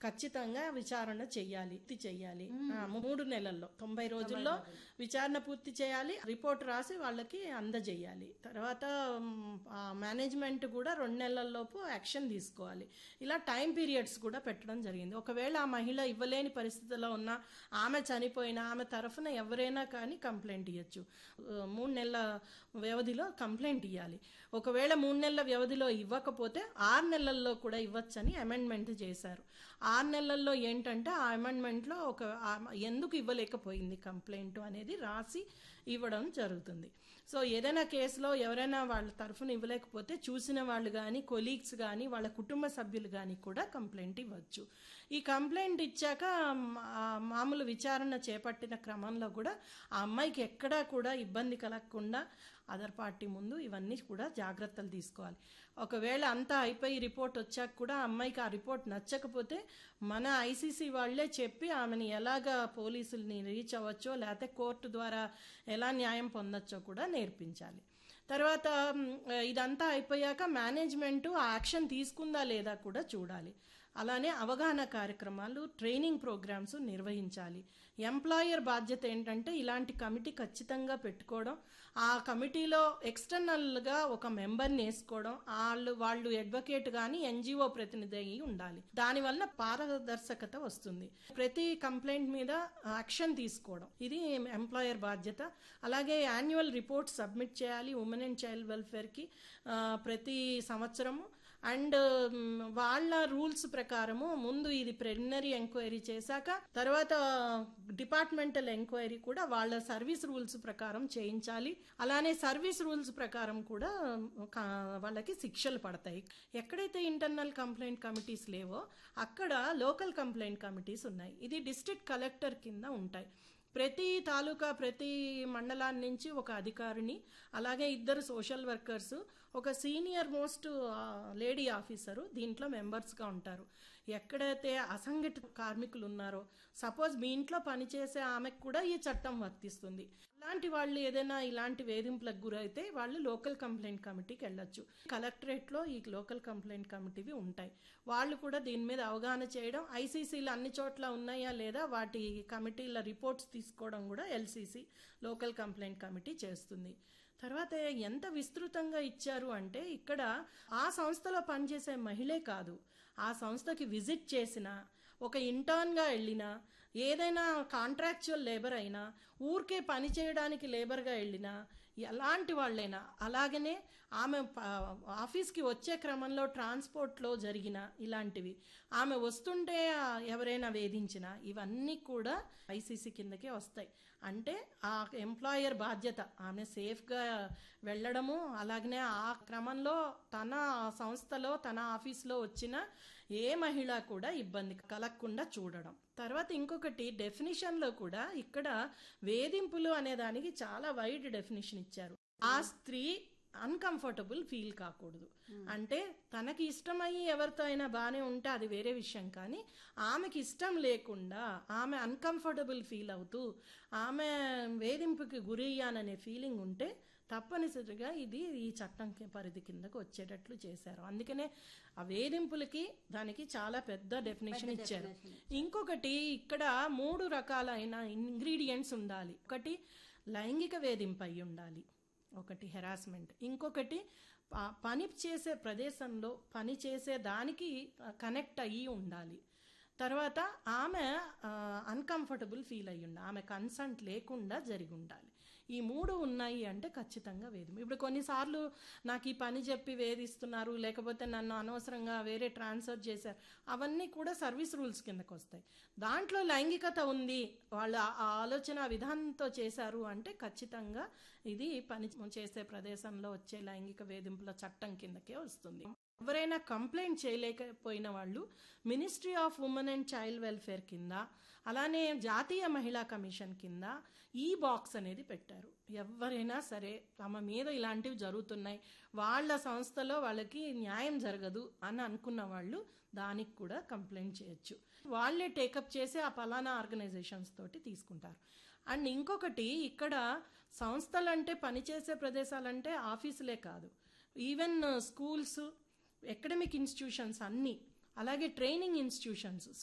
ఖచ్చితంగా విచారణ చెయ్యాలి పూర్తి చెయ్యాలి ఆ, మూడు నెలల్లో తొంభై రోజుల్లో విచారణ పూర్తి చేయాలి రిపోర్ట్ రాసి వాళ్ళకి అందజేయాలి తర్వాత మేనేజ్మెంట్ కూడా రెండు నెలల్లోపు యాక్షన్ తీసుకోవాలి ఇలా టైం పీరియడ్స్ కూడా పెట్టడం జరిగింది ఒకవేళ ఆ మహిళ ఇవ్వలేని పరిస్థితిలో ఉన్న ఆమె చనిపోయిన ఆమె తరఫున ఎవరైనా కానీ కంప్లైంట్ ఇవ్వచ్చు ఆ, మూడు నెలల వ్యవధిలో కంప్లైంట్ ఇవ్వాలి ఒకవేళ మూడు నెలల వ్యవధిలో ఇవ్వకపోతే ఆరు నెలల్లో కూడా ఇవ్వచ్చని అమెండ్మెంట్ చేశారు ఆరు నెలల్లో ఏంటంటే ఆ అమెండ్మెంట్లో ఒక ఆ- ఎందుకు ఇవ్వలేకపోయింది కంప్లైంట్ అనేది రాసి ఇవ్వడం జరుగుతుంది సో ఏదైనా కేసులో ఎవరైనా వాళ్ళ తరఫున ఇవ్వలేకపోతే చూసిన వాళ్ళు కానీ కొలీగ్స్ కానీ వాళ్ళ కుటుంబ సభ్యులు కానీ కూడా కంప్లైంట్ ఇవ్వచ్చు ఈ కంప్లైంట్ ఇచ్చాక మ- ఆ మామూలు విచారణ చేపట్టిన క్రమంలో కూడా ఆ అమ్మాయికి ఎక్కడా కూడా ఇబ్బంది కలగకుండా అదర్ పార్టీ ముందు ఇవన్నీ కూడా జాగ్రత్తలు తీసుకోవాలి ఒకవేళ అంతా అయిపోయి రిపోర్ట్ వచ్చాక కూడా ఆ అమ్మాయికి ఆ రిపోర్ట్ నచ్చకపోతే మన ఐసీసీ వాళ్ళే చెప్పి ఆమెని ఎలాగా పోలీసుల్ని రీచ్ అవ్వచ్చో లేకపోతే కోర్టు ద్వారా ఎలా న్యాయం పొందొచ్చో కూడా నేర్పించాలి తర్వాత మ్, ఇదంతా అయిపోయాక మేనేజ్మెంట్ ఆ యాక్షన్ తీసుకుందా లేదా కూడా చూడాలి అలానే అవగాహన కార్యక్రమాలు ట్రైనింగ్ ప్రోగ్రామ్స్ నిర్వహించాలి ఎంప్లాయర్ బాధ్యత ఏంటంటే ఇలాంటి కమిటీ ఖచ్చితంగా పెట్టుకోవడం ఆ కమిటీలో ఎక్స్టర్నల్గా ఒక మెంబర్ని వేసుకోవడం వాళ్ళు వాళ్ళు అడ్వకేట్ కానీ ఎన్జిఓ ప్రతినిధి అయి ఉండాలి దానివల్ల పారదర్శకత వస్తుంది ప్రతి కంప్లైంట్ మీద యాక్షన్ తీసుకోవడం ఇది ఎంప్లాయర్ బాధ్యత అలాగే యాన్యువల్ రిపోర్ట్ సబ్మిట్ చేయాలి ఉమెన్ అండ్ చైల్డ్ వెల్ఫేర్కి ప్రతి సంవత్సరము అండ్ మ్, వాళ్ళ రూల్స్ ప్రకారము ముందు ఇది ప్రిలిమినరీ ఎంక్వైరీ చేశాక తర్వాత డిపార్ట్మెంటల్ ఎంక్వైరీ కూడా వాళ్ళ సర్వీస్ రూల్స్ ప్రకారం చేయించాలి అలానే సర్వీస్ రూల్స్ ప్రకారం కూడా కా- వాళ్ళకి శిక్షలు పడతాయి ఎక్కడైతే ఇంటర్నల్ కంప్లైంట్ కమిటీస్ లేవో అక్కడ లోకల్ కంప్లైంట్ కమిటీస్ ఉన్నాయి ఇది డిస్ట్రిక్ట్ కలెక్టర్ కింద ఉంటాయి ప్రతి తాలూకా ప్రతి మండలాన్ని నుంచి ఒక అధికారిని అలాగే ఇద్దరు సోషల్ వర్కర్స్ ఒక సీనియర్ మోస్ట్ లేడీ ఆఫీసరు దీంట్లో మెంబర్స్గా ఉంటారు ఎక్కడైతే అసంఘటిత కార్మికులు ఉన్నారో సపోజ్ మీ ఇంట్లో పనిచేసే ఆమెకు కూడా ఈ చట్టం వర్తిస్తుంది అలాంటి వాళ్ళు ఏదైనా ఇలాంటి వేధింపులకు గురైతే వాళ్ళు లోకల్ కంప్లైంట్ కమిటీకి వెళ్ళొచ్చు కలెక్టరేట్లో ఈ లోకల్ కంప్లైంట్ కమిటీవి ఉంటాయి వాళ్ళు కూడా దీని మీద అవగాహన చేయడం ఐసీసీలు అన్ని చోట్ల ఉన్నాయా లేదా వాటి కమిటీల రిపోర్ట్స్ తీసుకోవడం కూడా ఎల్సీసీ లోకల్ కంప్లైంట్ కమిటీ చేస్తుంది తర్వాత ఎంత విస్తృతంగా ఇచ్చారు అంటే ఇక్కడ ఆ సంస్థలో పనిచేసే మహిళే కాదు ఆ సంస్థకి విజిట్ చేసిన ఒక ఇంటర్న్గా వెళ్ళినా ఏదైనా కాంట్రాక్చువల్ లేబర్ అయినా ఊరికే పని చేయడానికి లేబర్గా వెళ్ళినా ఎలాంటి వాళ్ళైనా అలాగనే ఆమె ప- ఆఫీస్కి వచ్చే క్రమంలో ట్రాన్స్పోర్ట్లో జరిగిన ఇలాంటివి ఆమె వస్తుంటే ఆ, ఎవరైనా వేధించినా ఇవన్నీ కూడా ఐసీసీ కిందకే వస్తాయి అంటే ఆ ఎంప్లాయర్ బాధ్యత ఆమె సేఫ్గా వెళ్ళడము అలాగనే ఆ క్రమంలో తన సంస్థలో తన ఆఫీస్లో వచ్చిన ఏ మహిళ కూడా ఇబ్బంది కలగకుండా చూడడం తర్వాత ఇంకొకటి డెఫినిషన్లో కూడా ఇక్కడ వేధింపులు అనే దానికి చాలా వైడ్ డెఫినిషన్ ఇచ్చారు ఆ స్త్రీ అన్కంఫర్టబుల్ ఫీల్ కాకూడదు అంటే తనకి ఇష్టమయ్యి ఎవరితో అయినా బాగానే ఉంటే అది వేరే విషయం కానీ ఆమెకి ఇష్టం లేకుండా ఆమె అన్కంఫర్టబుల్ ఫీల్ అవుతూ ఆమె వేధింపుకి గురి అయ్యాననే ఫీలింగ్ ఉంటే తప్పనిసరిగా ఇది ఈ చట్టం కి- పరిధి కిందకు వచ్చేటట్లు చేశారు అందుకనే ఆ వేధింపులకి దానికి చాలా పెద్ద డెఫినేషన్ ఇచ్చారు ఇంకొకటి ఇక్కడ మూడు రకాలైన ఇంగ్రీడియంట్స్ ఉండాలి ఒకటి లైంగిక వేధింపు అయి ఉండాలి ఒకటి హెరాస్మెంట్ ఇంకొకటి ప- పని చేసే ప్రదేశంలో పని చేసే దానికి కనెక్ట్ అయ్యి ఉండాలి తర్వాత ఆమె అన్కంఫర్టబుల్ ఫీల్ అయ్యి ఉండాలి ఆమె కన్సంట్ లేకుండా జరిగి ఉండాలి ఈ మూడు ఉన్నాయి అంటే ఖచ్చితంగా వేధింపు ఇప్పుడు కొన్నిసార్లు నాకు ఈ పని చెప్పి వేధిస్తున్నారు లేకపోతే నన్ను అనవసరంగా వేరే ట్రాన్స్ఫర్ చేశారు అవన్నీ కూడా సర్వీస్ రూల్స్ కిందకు వస్తాయి దాంట్లో లైంగికత ఉంది వాళ్ళ ఆ ఆలోచన విధానంతో చేశారు అంటే ఖచ్చితంగా ఇది పని చేసే ప్రదేశంలో వచ్చే లైంగిక వేధింపుల చట్టం కిందకే వస్తుంది ఎవరైనా కంప్లైంట్ చేయలేకపోయిన వాళ్ళు ministry of women and child welfare కింద అలానే జాతీయ మహిళా కమిషన్ కింద ఈ బాక్స్ అనేది పెట్టారు ఎవరైనా సరే తమ మీద ఇలాంటివి జరుగుతున్నాయి వాళ్ళ సంస్థలో వాళ్ళకి న్యాయం జరగదు అని అనుకున్న వాళ్ళు దానికి కూడా కంప్లైంట్ చేయొచ్చు వాళ్ళే టేకప్ చేసి ఆ పలానా ఆర్గనైజేషన్స్ తోటి తీసుకుంటారు అండ్ ఇంకొకటి ఇక్కడ సంస్థలంటే పనిచేసే ప్రదేశాలంటే ఆఫీసులే కాదు ఈవెన్ స్కూల్స్ ఎకడమిక్ ఇన్స్టిట్యూషన్స్ అన్నీ అలాగే ట్రైనింగ్ ఇన్స్టిట్యూషన్స్